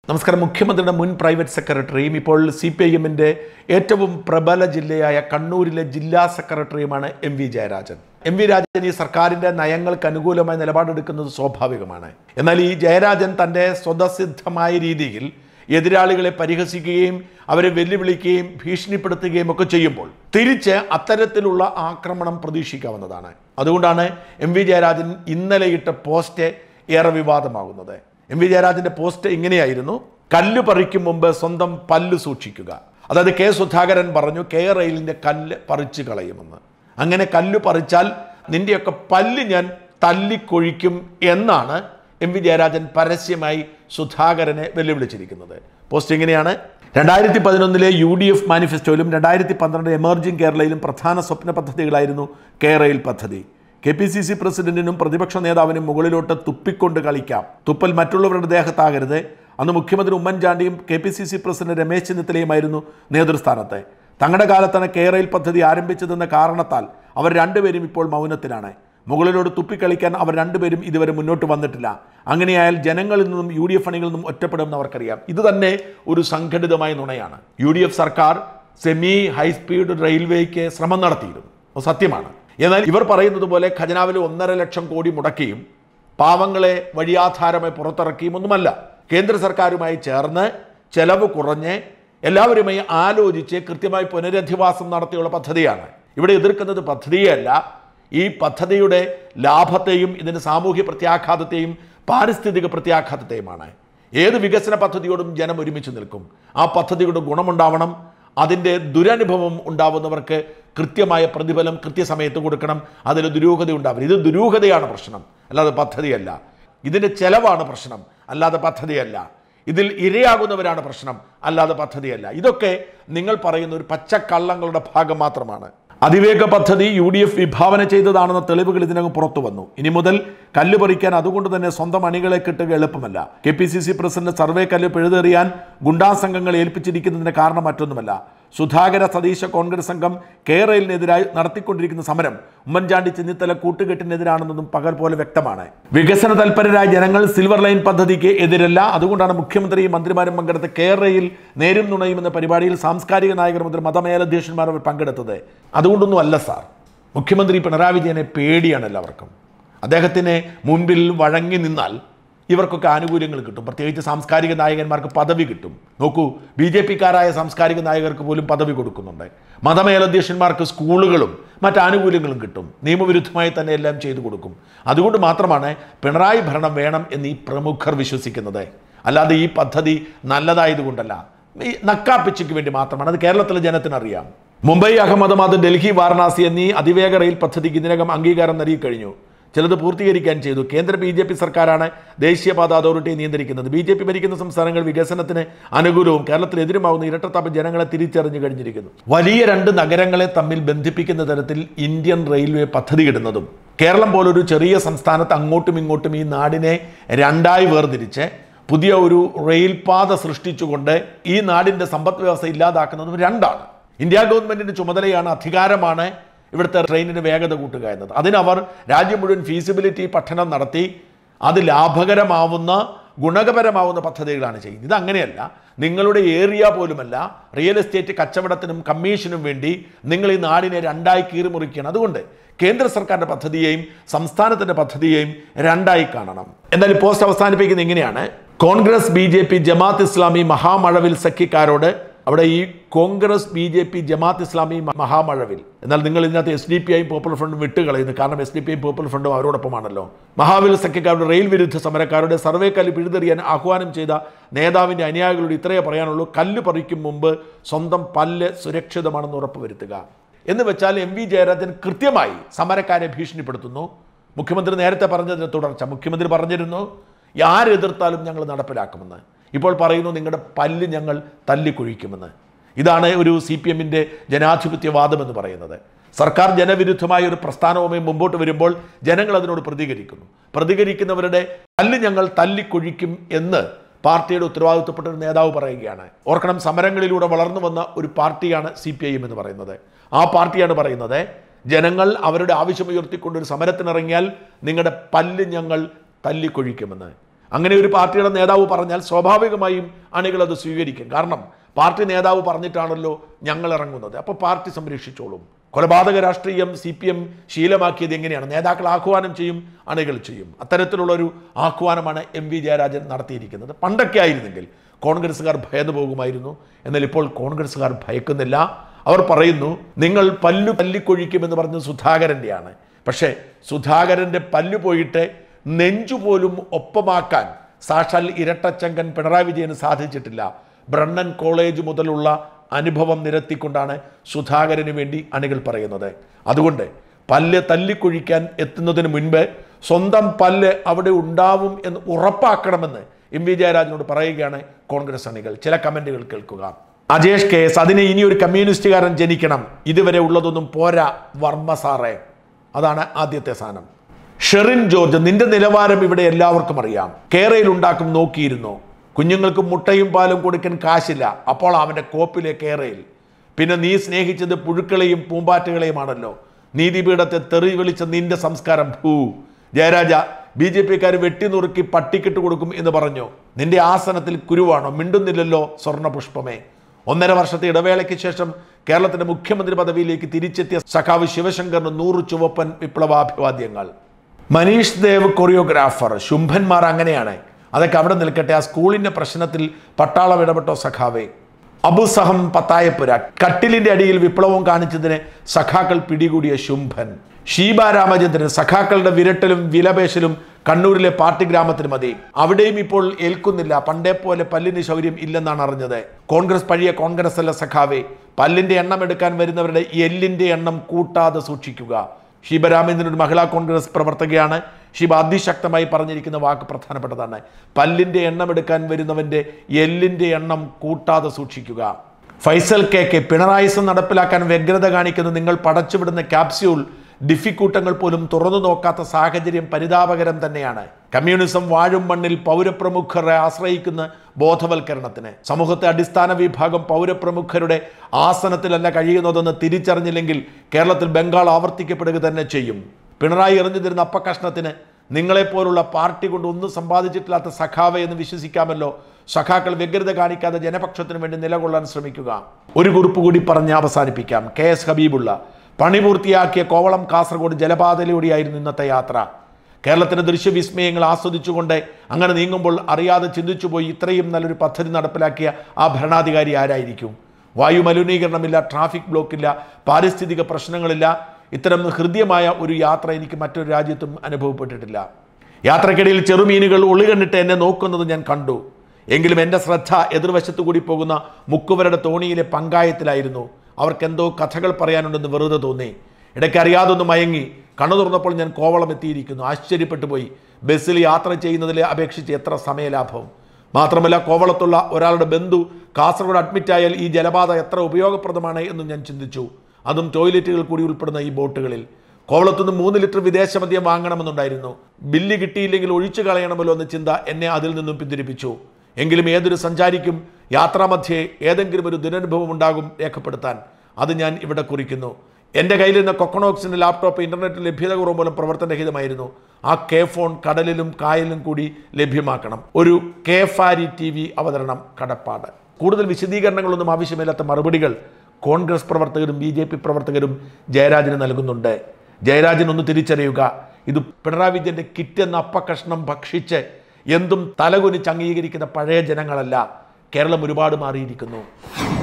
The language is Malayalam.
നമസ്കാരം മുഖ്യമന്ത്രിയുടെ മുൻ പ്രൈവറ്റ് സെക്രട്ടറിയും ഇപ്പോൾ സി പി ഐ എമ്മിൻ്റെ ഏറ്റവും പ്രബല ജില്ലയായ കണ്ണൂരിലെ ജില്ലാ സെക്രട്ടറിയുമാണ് M V Jayarajan M V Rajan ഈ സർക്കാരിൻ്റെ നയങ്ങൾക്ക് അനുകൂലമായി നിലപാടെടുക്കുന്നത് സ്വാഭാവികമാണ് എന്നാൽ ഈ ജയരാജൻ തൻ്റെ സ്വതസിദ്ധമായ രീതിയിൽ എതിരാളികളെ പരിഹസിക്കുകയും അവരെ വെല്ലുവിളിക്കുകയും ഭീഷണിപ്പെടുത്തുകയും ഒക്കെ ചെയ്യുമ്പോൾ തിരിച്ച് അത്തരത്തിലുള്ള ആക്രമണം പ്രതീക്ഷിക്കാവുന്നതാണ് അതുകൊണ്ടാണ് എം വി ജയരാജൻ ഇന്നലെ ഇട്ട പോസ്റ്റ് ഏറെ വിവാദമാകുന്നത് എം വി ജയരാജന്റെ പോസ്റ്റ് ഇങ്ങനെയായിരുന്നു കല്ല് പറിക്കും മുമ്പ് സ്വന്തം പല്ല് സൂക്ഷിക്കുക അതായത് കെ സുധാകരൻ പറഞ്ഞു കെ റെയിലിന്റെ കല്ല് പറിച്ചു കളയുമെന്ന് അങ്ങനെ കല്ല് പറിച്ചാൽ നിന്റെയൊക്കെ പല്ല് ഞാൻ തല്ലിക്കൊഴിക്കും എന്നാണ് എം വി ജയരാജൻ പരസ്യമായി സുധാകരനെ വെല്ലുവിളിച്ചിരിക്കുന്നത് പോസ്റ്റ് ഇങ്ങനെയാണ് രണ്ടായിരത്തി പതിനൊന്നിലെ യു ഡി എഫ് മാനിഫെസ്റ്റോയിലും രണ്ടായിരത്തി പന്ത്രണ്ട് എമർജിംഗ് കേരളയിലും പ്രധാന സ്വപ്ന പദ്ധതികളായിരുന്നു കെ റെയിൽ പദ്ധതി കെ പി സി സി പ്രസിഡന്റിനും പ്രതിപക്ഷ നേതാവിനും മുകളിലോട്ട് തുപ്പിക്കൊണ്ട് കളിക്കാം തുപ്പൽ മറ്റുള്ളവരുടെ ദേഹത്താകരുത് അന്ന് മുഖ്യമന്ത്രി ഉമ്മൻചാണ്ടിയും K P C C president Ramesh ചെന്നിത്തലയുമായിരുന്നു നേതൃസ്ഥാനത്ത് തങ്ങളുടെ കാലത്താണ് കെ റെയിൽ പദ്ധതി ആരംഭിച്ചതെന്ന കാരണത്താൽ അവർ രണ്ടുപേരും ഇപ്പോൾ മൗനത്തിലാണ് മുകളിലോട് തുപ്പിക്കളിക്കാൻ അവർ രണ്ടുപേരും ഇതുവരെ മുന്നോട്ട് വന്നിട്ടില്ല അങ്ങനെയായാൽ ജനങ്ങളിൽ നിന്നും യു ഡി എഫ് അണികളിൽ നിന്നും ഒറ്റപ്പെടുമെന്ന് അവർക്കറിയാം ഇത് തന്നെ ഒരു സംഘടിതമായ നുണയാണ് യു ഡി എഫ് സർക്കാർ സെമി ഹൈസ്പീഡ് റെയിൽവേക്ക് ശ്രമം നടത്തിയിരുന്നു അത് സത്യമാണ് എന്നാൽ ഇവർ പറയുന്നത് പോലെ ഖജനാവിൽ ഒന്നര ലക്ഷം കോടി മുടക്കിയും പാവങ്ങളെ വഴിയാധാരമായി പുറത്തിറക്കിയും ഒന്നുമല്ല കേന്ദ്ര സർക്കാരുമായി ചേർന്ന് ചെലവ് കുറഞ്ഞ് എല്ലാവരുമായി ആലോചിച്ച് കൃത്യമായി പുനരധിവാസം നടത്തിയുള്ള പദ്ധതിയാണ് ഇവിടെ എതിർക്കുന്നത് പദ്ധതിയല്ല ഈ പദ്ധതിയുടെ ലാഭത്തെയും ഇതിൻ്റെ സാമൂഹ്യ പ്രത്യാഘാതത്തെയും പാരിസ്ഥിതിക പ്രത്യാഘാതത്തെയുമാണ് ഏത് വികസന പദ്ധതിയോടും ജനം ഒരുമിച്ച് നിൽക്കും ആ പദ്ധതിയുടെ ഗുണമുണ്ടാവണം അതിൻ്റെ ദുരനുഭവം ഉണ്ടാവുന്നവർക്ക് കൃത്യമായ പ്രതിഫലം കൃത്യസമയത്ത് കൊടുക്കണം അതിൽ ദുരൂഹത ഉണ്ടാവരുത് ഇത് ദുരൂഹതയാണ് പ്രശ്നം അല്ലാതെ പദ്ധതിയല്ല ഇതിൻ്റെ ചെലവാണ് പ്രശ്നം അല്ലാതെ പദ്ധതിയല്ല ഇതിൽ ഇരയാകുന്നവരാണ് പ്രശ്നം അല്ലാതെ പദ്ധതിയല്ല ഇതൊക്കെ നിങ്ങൾ പറയുന്ന ഒരു പച്ചക്കള്ളങ്ങളുടെ ഭാഗം മാത്രമാണ് അതിവേഗ പദ്ധതി യു ഡി എഫ് വിഭാവന ചെയ്തതാണെന്ന തെളിവുകൾ ഇതിനകം പുറത്തു വന്നു ഇനി മുതൽ കല്ല് പറിക്കാൻ അതുകൊണ്ട് തന്നെ സ്വന്തം അണികളെ കിട്ടുക എളുപ്പമല്ല K P C C president survey കല്ല് പിഴുതെറിയാൻ ഗുണ്ടാ സംഘങ്ങൾ ഏൽപ്പിച്ചിരിക്കുന്നതിന് കാരണം മറ്റൊന്നുമല്ല സുധാകര സതീശ കോൺഗ്രസ് സംഘം കേരളിനെതിരായി നടത്തിക്കൊണ്ടിരിക്കുന്ന സമരം ഉമ്മൻചാണ്ടി ചെന്നിത്തല കൂട്ടുകെട്ടിനെതിരാണെന്നതും പകൽ പോലെ വ്യക്തമാണ് വികസന തൽപരരായ ജനങ്ങൾ സിൽവർ ലൈൻ പദ്ധതിക്ക് എതിരല്ല അതുകൊണ്ടാണ് മുഖ്യമന്ത്രിയും മന്ത്രിമാരും പങ്കെടുത്ത കേരളയിൽ നേരും നുണയും എന്ന പരിപാടിയിൽ സാംസ്കാരിക നായകർ മുതൽ മതമേലധ്യക്ഷന്മാർ അവർ പങ്കെടുത്തത് അതുകൊണ്ടൊന്നും അല്ല സാർ മുഖ്യമന്ത്രി പിണറായി വിജയനെ പേടിയാണ് എല്ലാവർക്കും അദ്ദേഹത്തിന് മുൻപിൽ വഴങ്ങി നിന്നാൽ ഇവർക്കൊക്കെ ആനുകൂല്യങ്ങൾ കിട്ടും പ്രത്യേകിച്ച് സാംസ്കാരിക നായകന്മാർക്ക് പദവി കിട്ടും നോക്കൂ ബി ജെ പിക്കാരായ സാംസ്കാരിക നായകർക്ക് പോലും പദവി കൊടുക്കുന്നുണ്ട് മതമേലധ്യക്ഷന്മാർക്ക് സ്കൂളുകളും മറ്റ് ആനുകൂല്യങ്ങളും കിട്ടും നിയമവിരുദ്ധമായി തന്നെ എല്ലാം ചെയ്തു കൊടുക്കും അതുകൊണ്ട് മാത്രമാണ് പിണറായി ഭരണം വേണം എന്ന് ഈ പ്രമുഖർ വിശ്വസിക്കുന്നത് അല്ലാതെ ഈ പദ്ധതി നല്ലതായതുകൊണ്ടല്ല ഈ നക്കാപ്പിച്ചയ്ക്ക് വേണ്ടി മാത്രമാണ് അത് കേരളത്തിലെ ജനത്തിനറിയാം മുംബൈ അഹമ്മദാബാദ് ഡൽഹി വാരണാസി എന്നീ അതിവേഗ റെയിൽ പദ്ധതിക്ക് ഇതിനകം അംഗീകാരം നൽകി കഴിഞ്ഞു ചിലത് പൂർത്തീകരിക്കാൻ ചെയ്തു കേന്ദ്ര ബി ജെ പി സർക്കാരാണ് ദേശീയപാത അതോറിറ്റിയെ നിയന്ത്രിക്കുന്നത് ബി ജെ പി ഭരിക്കുന്ന സംസ്ഥാനങ്ങൾ വികസനത്തിന് അനുകൂലവും കേരളത്തിൽ എതിരുമാവുന്ന ഇരട്ടത്താപ്പ് ജനങ്ങളെ തിരിച്ചറിഞ്ഞു കഴിഞ്ഞിരിക്കുന്നു വലിയ രണ്ട് നഗരങ്ങളെ തമ്മിൽ ബന്ധിപ്പിക്കുന്ന തരത്തിൽ ഇന്ത്യൻ റെയിൽവേ പദ്ധതിയിടുന്നതും കേരളം പോലൊരു ചെറിയ സംസ്ഥാനത്ത് അങ്ങോട്ടും ഇങ്ങോട്ടും ഈ നാടിനെ രണ്ടായി വേർതിരിച്ച് പുതിയ ഒരു റെയിൽ പാത സൃഷ്ടിച്ചുകൊണ്ട് ഈ നാടിൻ്റെ സമ്പദ് വ്യവസ്ഥ ഇല്ലാതാക്കുന്നതും രണ്ടാണ് ഇന്ത്യ ഗവൺമെന്റിന്റെ ചുമതലയാണ് അധികാരമാണ് ഇവിടുത്തെ ട്രെയിനിന് വേഗത കൂട്ടുക എന്നത് അതിനവർ രാജ്യം മുഴുവൻ ഫീസിബിലിറ്റി പഠനം നടത്തി അത് ലാഭകരമാവുന്ന ഗുണകരമാവുന്ന പദ്ധതികളാണ് ചെയ്യുന്നത് ഇത് അങ്ങനെയല്ല നിങ്ങളുടെ ഏരിയ പോലുമല്ല റിയൽ എസ്റ്റേറ്റ് കച്ചവടത്തിനും കമ്മീഷനും വേണ്ടി നിങ്ങൾ ഈ നാടിനെ രണ്ടായി കീറിമുറിക്കുകയാണ് അതുകൊണ്ട് കേന്ദ്ര സർക്കാരിൻ്റെ പദ്ധതിയെയും സംസ്ഥാനത്തിൻ്റെ പദ്ധതിയെയും രണ്ടായി കാണണം എന്നാൽ ഈ പോസ്റ്റ് അവസാനിപ്പിക്കുന്നത് ഇങ്ങനെയാണ് Congress B J P Jamaat Islami മഹാമഴവിൽ സഖ്യക്കാരോട് അവിടെ ഈ Congress B J P Jamaat Islami മഹാമഴവിൽ എന്നാൽ നിങ്ങൾ ഇതിനകത്ത് എസ് ഡി പി ഐയും പോപ്പുലർ ഫ്രണ്ടും വിട്ടുകളയുന്നു കാരണം എസ് ഡി പി ഐയും പോപ്പുലർ ഫ്രണ്ടും അവരോടൊപ്പമാണല്ലോ മഹാവിൽ സഖ്യക്കാരുടെ റെയിൽ വിരുദ്ധ സമരക്കാരുടെ സർവേ കല്ല് പിഴുതെറിയാൻ ആഹ്വാനം ചെയ്ത നേതാവിൻ്റെ അനുയായികളോട് ഇത്രയേ പറയാനുള്ളൂ കല്ല് പറിക്കും മുമ്പ് സ്വന്തം പല്ല് സുരക്ഷിതമാണെന്ന് ഉറപ്പുവരുത്തുക എന്ന് വെച്ചാൽ എം വി ജയരാജൻ കൃത്യമായി സമരക്കാരെ ഭീഷണിപ്പെടുത്തുന്നു മുഖ്യമന്ത്രി നേരത്തെ പറഞ്ഞതിന് തുടർച്ച മുഖ്യമന്ത്രി പറഞ്ഞിരുന്നു ആരെതിർത്താലും ഞങ്ങൾ നടപ്പിലാക്കുമെന്ന് ഇപ്പോൾ പറയുന്നു നിങ്ങളുടെ പല്ല് ഞങ്ങൾ തല്ലിക്കൊഴിക്കുമെന്ന് ഇതാണ് ഒരു സി പി എമ്മിൻ്റെ ജനാധിപത്യവാദം എന്ന് പറയുന്നത് സർക്കാർ ജനവിരുദ്ധമായ ഒരു പ്രസ്ഥാനവുമായി മുമ്പോട്ട് വരുമ്പോൾ ജനങ്ങൾ അതിനോട് പ്രതികരിക്കുന്നു പ്രതികരിക്കുന്നവരുടെ പല്ല് ഞങ്ങൾ തല്ലിക്കൊഴിക്കും എന്ന് പാർട്ടിയുടെ ഉത്തരവാദിത്വപ്പെട്ട ഒരു നേതാവ് പറയുകയാണ് ഓർക്കണം സമരങ്ങളിലൂടെ വളർന്നു വന്ന ഒരു പാർട്ടിയാണ് സി പി ഐ എം എന്ന് പറയുന്നത് ആ പാർട്ടിയാണ് പറയുന്നത് ജനങ്ങൾ അവരുടെ ആവശ്യമുയർത്തിക്കൊണ്ട് ഒരു സമരത്തിനിറങ്ങിയാൽ നിങ്ങളുടെ പല്ല് ഞങ്ങൾ തല്ലിക്കൊഴിക്കുമെന്ന് അങ്ങനെ ഒരു പാർട്ടിയുടെ നേതാവ് പറഞ്ഞാൽ സ്വാഭാവികമായും അണികൾ അത് സ്വീകരിക്കും കാരണം പാർട്ടി നേതാവ് പറഞ്ഞിട്ടാണല്ലോ ഞങ്ങൾ ഇറങ്ങുന്നത് അപ്പോൾ പാർട്ടി സംരക്ഷിച്ചോളും കൊലപാതക രാഷ്ട്രീയം സി പി എം ശീലമാക്കിയത് എങ്ങനെയാണ് നേതാക്കൾ ആഹ്വാനം ചെയ്യും അണികൾ ചെയ്യും അത്തരത്തിലുള്ളൊരു ആഹ്വാനമാണ് എം വി ജയരാജൻ നടത്തിയിരിക്കുന്നത് പണ്ടൊക്കെ ആയിരുന്നെങ്കിൽ കോൺഗ്രസ്സുകാർ ഭയന്നു പോകുമായിരുന്നു എന്നാൽ ഇപ്പോൾ കോൺഗ്രസ്സുകാർ ഭയക്കുന്നില്ല അവർ പറയുന്നു നിങ്ങൾ പല്ലു തല്ലിക്കൊഴിക്കുമെന്ന് പറഞ്ഞത് സുധാകരൻ്റെയാണ് പക്ഷേ സുധാകരൻ്റെ പല്ലു പോയിട്ട് നെഞ്ചുപോലും ഒപ്പമാക്കാൻ സാക്ഷാൽ ഇരട്ടച്ചങ്കൻ പിണറായി വിജയന് സാധിച്ചിട്ടില്ല ബ്രണ്ണൻ കോളേജ് മുതലുള്ള അനുഭവം നിരത്തിക്കൊണ്ടാണ് സുധാകരന് വേണ്ടി അണികൾ പറയുന്നത് അതുകൊണ്ട് പല്ല് തല്ലിക്കൊഴിക്കാൻ എത്തുന്നതിന് മുൻപ് സ്വന്തം പല്ല് അവിടെ ഉണ്ടാവും എന്ന് ഉറപ്പാക്കണമെന്ന് എം വി ജയരാജനോട് പറയുകയാണ് കോൺഗ്രസ് അണികൾ ചില കമന്റുകൾ കേൾക്കുക അജേഷ് കെ എസ് അതിന് ഇനി ഒരു കമ്മ്യൂണിസ്റ്റുകാരൻ ജനിക്കണം ഇതുവരെ ഉള്ളതൊന്നും പോരാ വർമ്മ സാറേ അതാണ് ആദ്യത്തെ സാധനം ഷെറിൻ ജോർജ് നിന്റെ നിലവാരം ഇവിടെ എല്ലാവർക്കും അറിയാം കേരയിൽ ഉണ്ടാക്കും നോക്കിയിരുന്നു കുഞ്ഞുങ്ങൾക്ക് മുട്ടയും പാലും കൊടുക്കാൻ കാശില്ല അപ്പോൾ അവൻ്റെ കോപ്പിലെ കേരയിൽ പിന്നെ നീ സ്നേഹിച്ചത് പുഴുക്കളെയും പൂമ്പാറ്റകളെയുമാണല്ലോ നീതിപീഠത്തെ തെറി വിളിച്ച നിന്റെ സംസ്കാരം ഭൂ ജയരാജ ബി ജെ പിക്കാർ വെട്ടിനുറുക്കി പട്ടിക്കിട്ട് കൊടുക്കും എന്ന് പറഞ്ഞു നിന്റെ ആസനത്തിൽ കുരുവാണോ മിണ്ടുന്നില്ലല്ലോ സ്വർണ്ണപുഷ്പമേ ഒന്നര വർഷത്തെ ഇടവേളയ്ക്ക് ശേഷം കേരളത്തിന്റെ മുഖ്യമന്ത്രി പദവിയിലേക്ക് തിരിച്ചെത്തിയ സഖാവ് ശിവശങ്കറിന് നൂറ് ചുവപ്പൻ വിപ്ലവാഭിവാദ്യങ്ങൾ മനീഷ് ദേവ് കൊറിയോഗ്രാഫർ ശുംഭന്മാർ അങ്ങനെയാണ് അതൊക്കെ അവിടെ നിൽക്കട്ടെ ആ സ്കൂളിന്റെ പ്രശ്നത്തിൽ പട്ടാളം ഇടപെട്ടോ സഖാവേ അബുസഹം പത്തായപ്പുര കട്ടിലിന്റെ അടിയിൽ വിപ്ലവം കാണിച്ചതിന് സഖാക്കൾ പിടികൂടിയ ശുംഭൻ ഷീബ രാമചന്ദ്രൻ സഖാക്കളുടെ വിരട്ടലും വിലപേശലും കണ്ണൂരിലെ പാർട്ടി ഗ്രാമത്തിന് മതി അവിടെയും ഇപ്പോൾ ഏൽക്കുന്നില്ല പണ്ടേ പോലെ പല്ലിന് ശൗര്യം ഇല്ലെന്നാണ് അറിഞ്ഞത് കോൺഗ്രസ് പഴയ കോൺഗ്രസ് അല്ല സഖാവേ പല്ലിന്റെ എണ്ണം എടുക്കാൻ വരുന്നവരുടെ എല്ലിന്റെ എണ്ണം കൂട്ടാതെ സൂക്ഷിക്കുക ഷീബ രാമേന്ദ്രൻ ഒരു മഹിളാ കോൺഗ്രസ് പ്രവർത്തകയാണ് ഷീബ അതിശക്തമായി പറഞ്ഞിരിക്കുന്ന വാക്ക് പ്രധാനപ്പെട്ടതാണ് പല്ലിന്റെ എണ്ണം എടുക്കാൻ വരുന്നവന്റെ എല്ലിന്റെ എണ്ണം കൂട്ടാതെ സൂക്ഷിക്കുക ഫൈസൽ കെ കെ പിണറായിസം നടപ്പിലാക്കാൻ വ്യഗ്രത കാണിക്കുന്ന നിങ്ങൾ പടച്ചുവിടുന്ന ക്യാപ്സ്യൂൾ ഡിഫിക്കൂട്ടങ്ങൾ പോലും തുറന്നു നോക്കാത്ത സാഹചര്യം പരിതാപകരം തന്നെയാണ് കമ്മ്യൂണിസം വാഴും മണ്ണിൽ പൗരപ്രമുഖരെ ആശ്രയിക്കുന്ന ബോധവൽക്കരണത്തിന് സമൂഹത്തെ അടിസ്ഥാന വിഭാഗം പൗരപ്രമുഖരുടെ ആസനത്തിലല്ല കഴിയുന്നതെന്ന് തിരിച്ചറിഞ്ഞില്ലെങ്കിൽ കേരളത്തിൽ ബംഗാൾ ആവർത്തിക്കപ്പെടുക തന്നെ ചെയ്യും പിണറായി എറിഞ്ഞു തരുന്ന അപ്പക്കഷ്ണത്തിന് നിങ്ങളെപ്പോലുള്ള പാർട്ടി കൊണ്ട് ഒന്നും സമ്പാദിച്ചിട്ടില്ലാത്ത സഖാവെ എന്ന് വിശ്വസിക്കാമല്ലോ സഖാക്കൾ വ്യഗ്രത കാണിക്കാതെ ജനപക്ഷത്തിന് വേണ്ടി നിലകൊള്ളാൻ ശ്രമിക്കുക ഒരു കുറിപ്പ് കൂടി പറഞ്ഞ് അവസാനിപ്പിക്കാം കെ എസ് ഹബീബുള്ള പണി പൂർത്തിയാക്കിയ കോവളം കാസർഗോഡ് ജലപാതയിലൂടെയായിരുന്നു ഇന്നത്തെ യാത്ര കേരളത്തിന്റെ ദൃശ്യവിസ്മയങ്ങൾ ആസ്വദിച്ചുകൊണ്ട് അങ്ങനെ നീങ്ങുമ്പോൾ അറിയാതെ ചിന്തിച്ചുപോയി ഇത്രയും നല്ലൊരു പദ്ധതി നടപ്പിലാക്കിയ ആ ഭരണാധികാരി ആരായിരിക്കും വായു മലിനീകരണമില്ല ട്രാഫിക് ബ്ലോക്കില്ല പാരിസ്ഥിതിക പ്രശ്നങ്ങളില്ല ഇത്തരം ഹൃദ്യമായ ഒരു യാത്ര എനിക്ക് മറ്റൊരു രാജ്യത്തും അനുഭവപ്പെട്ടിട്ടില്ല യാത്രക്കിടയിൽ ചെറുമീനുകൾ ഒളികണ്ടിട്ട് എന്നെ നോക്കുന്നത് ഞാൻ കണ്ടു എങ്കിലും എൻ്റെ ശ്രദ്ധ എതിർവശത്തു കൂടി പോകുന്ന മുക്കുവരുടെ തോണിയിലെ പങ്കായത്തിലായിരുന്നു അവർക്കെന്തോ കഥകൾ പറയാനുണ്ടെന്ന് വെറുതെ തോന്നി ഇടയ്ക്ക് അറിയാതൊന്ന് മയങ്ങി കണ്ണു തുറന്നപ്പോൾ ഞാൻ കോവളം എത്തിയിരിക്കുന്നു ആശ്ചര്യപ്പെട്ടു പോയി ബസ്സിൽ യാത്ര ചെയ്യുന്നതിലെ അപേക്ഷിച്ച് എത്ര സമയലാഭം മാത്രമല്ല കോവളത്തുള്ള ഒരാളുടെ ബന്ധു കാസർഗോഡ് അഡ്മിറ്റായാൽ ഈ ജലപാത എത്ര ഉപയോഗപ്രദമാണ് എന്നും ഞാൻ ചിന്തിച്ചു അതും ടോയ്ലറ്റുകൾ കൂടി ഉൾപ്പെടുന്ന ഈ ബോട്ടുകളിൽ കോവളത്തുനിന്ന് മൂന്ന് ലിറ്റർ വിദേശ മദ്യം വാങ്ങണമെന്നുണ്ടായിരുന്നു ബില്ല് കിട്ടിയില്ലെങ്കിൽ ഒഴിച്ചു കളയണമല്ലോ എന്ന ചിന്ത എന്നെ അതിൽ നിന്നും പിന്തിരിപ്പിച്ചു എങ്കിലും ഏതൊരു സഞ്ചാരിക്കും യാത്രാമധ്യേ ഏതെങ്കിലും ഒരു ദുരനുഭവം ഉണ്ടാകും രേഖപ്പെടുത്താൻ അത് ഞാൻ ഇവിടെ കുറിക്കുന്നു എൻ്റെ കയ്യിലിരുന്ന കൊക്കണോക്സിൻ്റെ ലാപ്ടോപ്പ് ഇൻ്റർനെറ്റ് ലഭ്യത കുറവ് മൂലം പ്രവർത്തനരഹിതമായിരുന്നു ആ കെ ഫോൺ കടലിലും കായലിലും കൂടി ലഭ്യമാക്കണം ഒരു കെ ഫാരി ടി വി അവതരണം കടപ്പാട് കൂടുതൽ വിശദീകരണങ്ങളൊന്നും ആവശ്യമില്ലാത്ത മറുപടികൾ കോൺഗ്രസ് പ്രവർത്തകരും ബി ജെ പി പ്രവർത്തകരും ജയരാജന് നൽകുന്നുണ്ട് ജയരാജൻ ഒന്ന് തിരിച്ചറിയുക ഇത് പിണറായി വിജയന്റെ കിറ്റ് എന്ന അപ്പക്കഷ്ണം ഭക്ഷിച്ച് എന്തും തലകുനിച്ച് അംഗീകരിക്കുന്ന പഴയ ജനങ്ങളല്ല കേരളം ഒരുപാട് മാറിയിരിക്കുന്നു